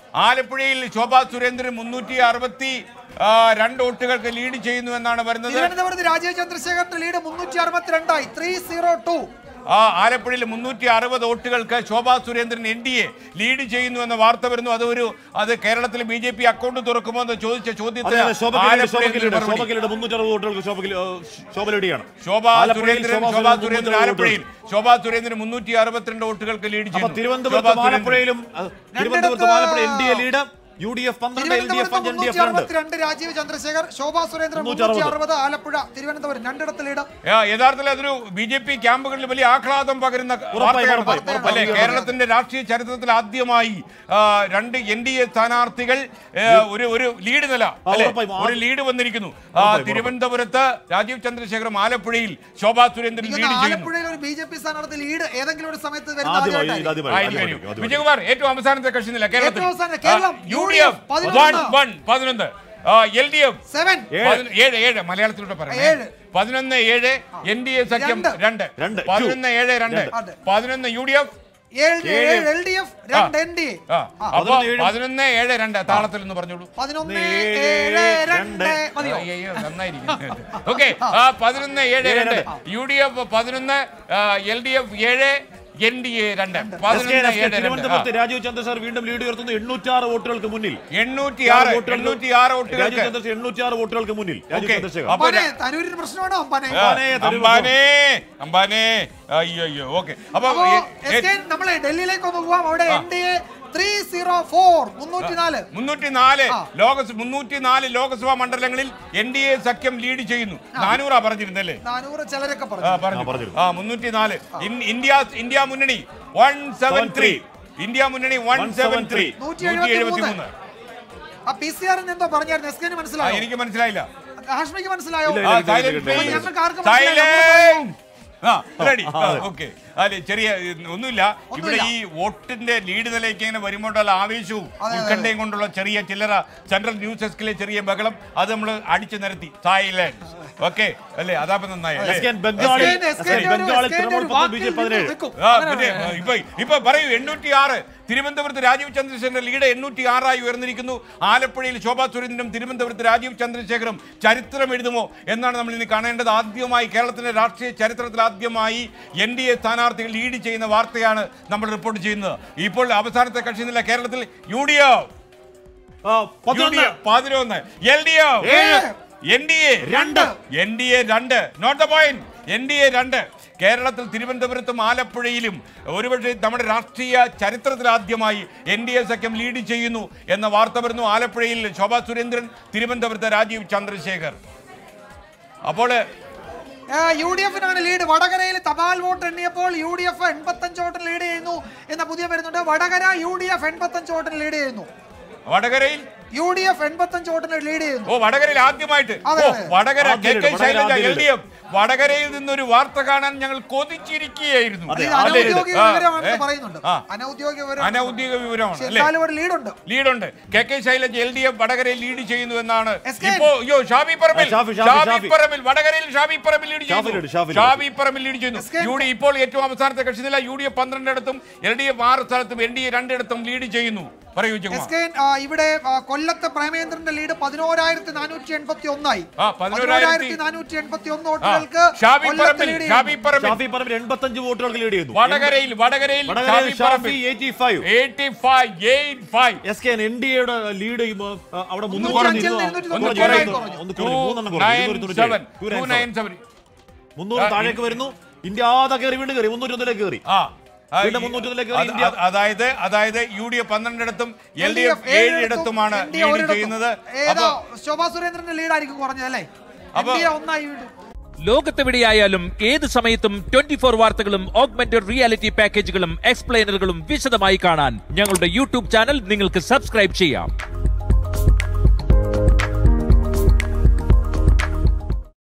ആലപ്പുഴയിൽ ശോഭാ സുരേന്ദ്രൻ മുന്നൂറ്റി അറുപത്തി ആ, രണ്ട് വോട്ടുകൾക്ക് ലീഡ് ചെയ്യുന്നു എന്നാണ് വരുന്നത് തിരുവനന്തപുരത്ത് രാജീവ് ചന്ദ്രശേഖരന്റെ ലീഡ് മുന്നൂറ്റി അറുപത്തിരണ്ടായി ത്രീ സീറോ ടു ആ ആലപ്പുഴയിൽ മുന്നൂറ്റി അറുപത് വോട്ടുകൾക്ക് Shobha Surendran N D A lead ചെയ്യുന്നു എന്ന വാർത്ത വരുന്നു അതൊരു അത് കേരളത്തിൽ ബി ജെ പി അക്കൗണ്ട് തുറക്കുമോ എന്ന് ചോദിച്ച അതെ ചോദ്യത്തിന് അതെ ശോഭയ്ക്ക് ആലപ്പുഴയിൽ ശോഭയ്ക്ക് മറുപടി. ശോഭയ്ക്ക് മുന്നൂറ്ററുപത് വോട്ടുകൾക്ക് ശോഭയ്ക്ക് ശോഭ ലീഡിയാണ് ശോഭാ ആലപ്പുഴയിൽ സുരേന്ദ്രൻ ശോഭാ ശോഭാ സുരേന്ദ്രൻ സുരേന്ദ്രൻ 360 ആലപ്പുഴയിൽ ശോഭാ സുരേന്ദ്രൻ മുന്നൂറ്റി അറുപത്തിരണ്ട് വോട്ടുകൾക്ക് ലീഡ് അപ്പൊ ചെയ്യുന്നു തിരുവനന്തപുരത്തും ശോഭാ സുരേന്ദ്രൻ. ആലപ്പുഴയിലും അഹ്, തിരുവനന്തപുരത്തും Alappuzha N D A lead U D F പന്ത്രണ്ട് എൽ ഡി എഫ് തിരുവനന്തപുരത്ത് അഞ്ച് എൻ ഡി മുന്നൂറ്റി എഫ് രണ്ട് അറുപത്തിരണ്ട് രാജീവ് ചന്ദ്രശേഖർ ശോഭാ സുരേന്ദ്രൻ മുന്നൂറ്റി മുന്നൂറ്റി അറുപത്. അറുപത് ആലപ്പുഴ തിരുവനന്തപുരം രണ്ടിടത്ത് ലീഡ് ആ, യഥാർത്ഥത്തിൽ അതൊരു ബി ജെ പി ക്യാമ്പുകളിൽ വലിയ ആഹ്ലാദം പകരുന്ന വാർത്തയാണ് ഉറപ്പായും, അല്ലേ ഉറപ്പായും. കേരളത്തിന്റെ രാഷ്ട്രീയ ചരിത്രത്തിൽ ആദ്യമായി ആ, രണ്ട് എൻ ഡി എ സ്ഥാനാർത്ഥികൾ ഏ, ഒരു ഒരു ലീഡ് നില അല്ലേ ഉറപ്പായും. ഒരു ലീഡ് വന്നിരിക്കുന്നു ആ, ഉറപ്പായും, തിരുവനന്തപുരത്ത് രാജീവ് ചന്ദ്രശേഖരം ആലപ്പുഴയിൽ ശോഭാ സുരേന്ദ്രൻ എനിക്ക് ലീഡ് തോന്നുന്നു ചെയ്യുന്നു ആലപ്പുഴയിൽ ഒരു ബി ജെ പി സ്ഥാനാർത്ഥി ലീഡ് ഏതെങ്കിലും ഒരു സമയത്ത് വരുന്ന ആദ്യമായി ഇത് ആദ്യമായിട്ടായിരിക്കും. ആദ്യമായി ആയിരിക്കും, ആദ്യമായി, ആയിരിക്കും. ആദ്യമായി. വിജയകുമാർ ഏറ്റവും അവസാനത്തെ കക്ഷി നില കേരളത്തിൽ ഏറ്റവും അവസാനം കേരളം, യു ഡി എഫ് പതിനൊന്ന്. വൺ വൺ പതിനൊന്ന് എൽ ഡി എഫ് സെവൻ പതിന- ഏഴ് ഏഴ് മലയാളത്തിലൂടെ പറയാം ഏഴ്. പതിനൊന്ന് ഏഴ് എൻ ഡി എ സഖ്യം രണ്ട്. രണ്ട് രണ്ട്. പതിനൊന്ന് ഏഴ് രണ്ട് അതെ. പതിനൊന്ന് യു ഡി എഫ് ഏഴ് ഏഴ്. ഏഴ് എൽ ഡി എഫ് രണ്ട് എൻ ഡി എ ആ അപ്പൊ പതിനൊന്ന് ഏഴ്. പതിനൊന്ന് ഏഴ് രണ്ട് താളത്തിൽ എന്ന് പറഞ്ഞോളൂ പതിനൊന്ന് ഏഴ് ഏഴ് രണ്ട് രണ്ട്. മതിയോ അയ്യോ നന്നായിരിക്കും ഓക്കെ ആ പതിനൊന്ന് ഏഴ് രണ്ട് യു ഡി എഫ് പതിനൊന്ന് എൽ ഡി എഫ് ഏഴ് എൻ ഡി എ രണ്ട് എസ് കെ പതിനൊന്ന് എസ് കെ ഏഴ് രണ്ട് തിരുവനന്തപുരത്ത് രാജീവ് ചന്ദ്രശേഖർ വീണ്ടും ലീഡ് ഉയർത്തുന്നു എണ്ണൂറ്റാറ് വോട്ടുകൾക്ക് മുന്നിൽ എണ്ണൂറ്റി ആറ് എണ്ണൂറ്റി ആറ് രാജീവ് വോട്ടുകൾക്ക് ചന്ദ്രശേഖർ എണ്ണൂറ്റാറ് വോട്ടുകൾക്ക് മുന്നിൽ രാജീവ് ഓക്കെ. ചന്ദ്രശേഖർ അപ്പൊ അമ്പാനെ തരൂരിന് പ്രശ്നമാണോ അമ്പാനെ ആ, അമ്പാനെ, തരൂ അമ്പാനെ അമ്പാനെ അയ്യോ അയ്യോ ഓക്കെ അപ്പൊ അപ്പോ എ- എസ് എ- കെ നമ്മളെ ഡൽഹിയിലേക്ക് ഒന്ന് പോവാം അവിടെ N D A three zero four മുന്നൂറ്റി നാല് മുന്നൂറ്റി നാല് ആ. ലോകസ് മുന്നൂറ്റി നാല് ലോക്സഭാ മണ്ഡലങ്ങളിൽ എൻ ഡി എ സഖ്യം ലീഡ് ചെയ്യുന്നു നാനൂറാ പറഞ്ഞിരുന്നല്ലേ നാനൂറ് ചിലരൊക്കെ ആ, പറഞ്ഞു ആ, പറഞ്ഞു പറഞ്ഞിരുന്നു. ആ മുന്നൂറ്റി നാല് ഇന്ത്യ ഇന്ത്യ മുന്നണി വൺ സെവൻ ത്രീ ഇന്ത്യ മുന്നണി വൺ സെവൻ ത്രീ 173. നൂറ്റി എഴുപത്തി മൂന്ന് ആ പി സി ആറിന് എന്തോ പറഞ്ഞായിരുന്നു എസ് കെന് ആ മനസ്സിലായോ എനിക്ക് മനസ്സിലായില്ല ഹാഷ്മിക്ക് മനസ്സിലായോ ഇല്ല, ആ, ഇല്ല, silent ഇല്ല, ഇല്ല, please. ഇല്ല. ഞങ്ങൾക്ക് ആർക്കും മനസ്സിലായില്ല. Silent. ആ റെഡി ആ, അതെ. ഓക്കെ അല്ലെ ചെറിയ ഉം, ഒന്നുമില്ല ഇവിടെ ഈ വോട്ടിന്റെ ലീഡ് നിലയ്ക്ക് ഇങ്ങനെ വരുമ്പോഴുള്ള ആവേശവും അതെ, ഉത്കണ്ഠയും കൊണ്ടുള്ള ചെറിയ ചില്ലറ സെൻട്രൽ ന്യൂസ് ഡെസ്കിലെ ചെറിയ ബഹളം അത് നമ്മൾ അടിച്ചു നിരത്തി സൈലൻസ് ഓക്കെ അല്ലേ അതാ നന്നായി അല്ലേ? എസ് കെ ബംഗാളിൽ S K- S K S K ബംഗാളിൽ ഒരു- തൃണമൂൽ ഒരു പത്ത് ബി ജെ വാക്കിൽ പതിനേഴ് നിൽക്കും. ആ, അങ്ങനെ പിന്നെ, പറയാം. ഇപ്പൊ ഇപ്പൊ പറയൂ എണ്ണൂറ്റി ആറ് തിരുവനന്തപുരത്ത് രാജീവ് ചന്ദ്രശേഖരന്റെ ലീഡ് എണ്ണൂറ്റി ആറായി ഉയർന്നിരിക്കുന്നു ആലപ്പുഴയിൽ ശോഭാ സുരേന്ദ്രനും തിരുവനന്തപുരത്ത് രാജീവ് ചന്ദ്രശേഖരും ചരിത്രം എഴുതുമോ എന്നാണ് നമ്മൾ ഇനി കാണേണ്ടത് ആദ്യമായി കേരളത്തിന്റെ രാഷ്ട്രീയ ചരിത്രത്തിൽ ആദ്യമായി എൻ ഡി എ സ്ഥാനാർത്ഥികൾ ലീഡ് ചെയ്യുന്ന വാർത്തയാണ് നമ്മൾ റിപ്പോർട്ട് ചെയ്യുന്നത് ഇപ്പോൾ അവസാനത്തെ കക്ഷി നില കേരളത്തിൽ യു ഡി എഫ് ആ, പതിനൊന്ന് പതിനൊന്ന് എൽ ഡി എഫ് ഏഴ്. എൻ ഡി എ രണ്ട്. എൻ ഡി എ രണ്ട് note the point N D A രണ്ട് കേരളത്തിൽ തിരുവനന്തപുരത്തും ആലപ്പുഴയിലും ഒരുപക്ഷെ നമ്മുടെ രാഷ്ട്രീയ ചരിത്രത്തിൽ ആദ്യമായി എൻ ഡി എ സഖ്യം ലീഡ് ചെയ്യുന്നു എന്ന വാർത്ത വരുന്നു ആലപ്പുഴയിൽ ശോഭാ സുരേന്ദ്രൻ തിരുവനന്തപുരത്ത് രാജീവ് ചന്ദ്രശേഖർ അപ്പോൾ യു ഡി എഫിനാണ് ലീഡ് വടകരയിൽ തപാൽ വോട്ട് എണ്ണിയപ്പോൾ യു ഡി എഫ് എൺപത്തഞ്ച് വോട്ടിന് ലീഡ് ചെയ്യുന്നു എന്ന പുതിയ വരുന്നുണ്ട് വടകര യു ഡി എഫ് എൺപത്തഞ്ച് വോട്ടിന് ലീഡ് ചെയ്യുന്നു വടകരയിൽ യു ഡി എഫ് എൺപത്തഞ്ച് വോട്ടിന് ലീഡ് ചെയ്യുന്നു ഓ വടകരയിൽ ആദ്യമായിട്ട് അതെ, ഓ അതെ. വടകര കെ ആദ്യം കെ വടകര ശൈലജ ആദ്യം എൽ ഡി എഫ് വടകരയിൽ നിന്നൊരു വാർത്ത കാണാൻ ഞങ്ങൾ കൊതിച്ചിരിക്കുകയായിരുന്നു അതെ, ഇത് ആദ്യം അനൗദ്യോഗിക ആ, വിവരമാണെന്ന് ഏ? പറയുന്നുണ്ട് ആ. അനൗദ്യോഗിക വിവരം അനൗദ്യോഗിക വിവരമാണ് പക്ഷേ അല്ലേ എന്നാലും ഒരു ലീഡുണ്ട് ലീഡുണ്ട് K K Shailaja L D F വടകരയിൽ ലീഡ് ചെയ്യുന്നു എന്നാണ് എസ് കെ. ഇപ്പോ അയ്യോ ഷാബി പറമ്പിൽ ആ, ഷാഫി, ഷാഫി, ഷാബി ഷാഫി. പറമ്പിൽ വടകരയിൽ ഷാബി പറമ്പിൽ ലീഡ് ഷാഫി ലീഡ്, ഷാഫി ചെയ്യുന്നു ലീഡ്. ഷാബി പറമ്പിൽ ലീഡ് ചെയ്യുന്നു എസ് കെ. യു ഡി ഇപ്പോൾ ഏറ്റവും അവസാനത്തെ കക്ഷി നില യു ഡി എഫ് പന്ത്രണ്ടിടത്തും എൽ ഡി എഫ് ആറ് സ്ഥലത്തും എൻ ഡി എ രണ്ടിടത്തും ലീഡ് ചെയ്യുന്നു പറയൂ എസ് വിജയകുമാർ കെ ആ, ഇവിടെ ആ, കൊല്ലത്ത് പ്രേമേന്ദ്രന്റെ ലീഡ് പതിനോരായിരത്തി നാനൂറ്റി എൺപത്തി ഒന്നായി ആ, പതിനോരായിരത്തി നാനൂറ്റി എൺപത്തി ഒന്ന് ആ, വോട്ടുകൾക്ക് ഷാബി കൊല്ലത്ത് പറമ്പിൽ ലീഡ് ഷാബി ചെയ്യുന്നു. പറമ്പിൽ ഷാഫി പറമ്പിൽ എൺപത്തഞ്ച് വോട്ടുകൾക്ക് ലീഡ് ചെയ്യുന്നു വടകരയിൽ വടകരയിൽ വടകരയിൽ Shabi Shafi Parambil eighty five eighty five eight five S K N D എയുടെ ലീഡ് അവിടെ മുന്നൂറ്റി മുന്നൂറ്റി ഇരുപത് അഞ്ചിൽ ഒന്ന് നിന്ന് കുറയുന്നു. കുറയുന്നു. ഒന്ന് കുറയുന്നു. മൂന്നെണ്ണം കുറഞ്ഞു. ഇരുന്നൂറ്റി തൊണ്ണൂറ്റി ഏഴ്. Two nine seven. സെവൻ മുന്നൂറ് ആ, താഴേക്ക് വരുന്നു ഇന്ത്യ ആദ്യ കയറി വീണ്ടും കയറി മുന്നൂറ്റി ഒന്നിലേക്ക് കയറി ആ ആ, വീണ്ടും ഈ- മുന്നൂറ്റൊന്നിലേക്ക് അത് ഇന്ത്യ- അത് അതായത് അതായത് യു ഡി എഫ് പന്ത്രണ്ടിടത്തും എൽ ഡി എഫ് ഏഴിടത്തും, ഏഴിടത്തുമാണ് എൻ ഡി എ ലീഡ് ഒരിടത്തും. ചെയ്യുന്നത് ഏതോ അപ്പൊ ശോഭാ സുരേന്ദ്രന്റെ ലീഡായിരിക്കും കുറഞ്ഞത് അല്ലേ അപ്പൊ- എൻ ഡി എ ഒന്നായി വീണ്ടും ലോകത്തെവിടെയായാലും ഏത് സമയത്തും ട്വന്റി ഫോർ വാർത്തകളും ഓഗ്മെന്റഡ് റിയാലിറ്റി പാക്കേജുകളും എക്സ്പ്ലെയിനറുകളും വിശദമായി കാണാൻ ഞങ്ങളുടെ യൂട്യൂബ് ചാനൽ നിങ്ങൾക്ക് സബ്സ്ക്രൈബ് ചെയ്യാം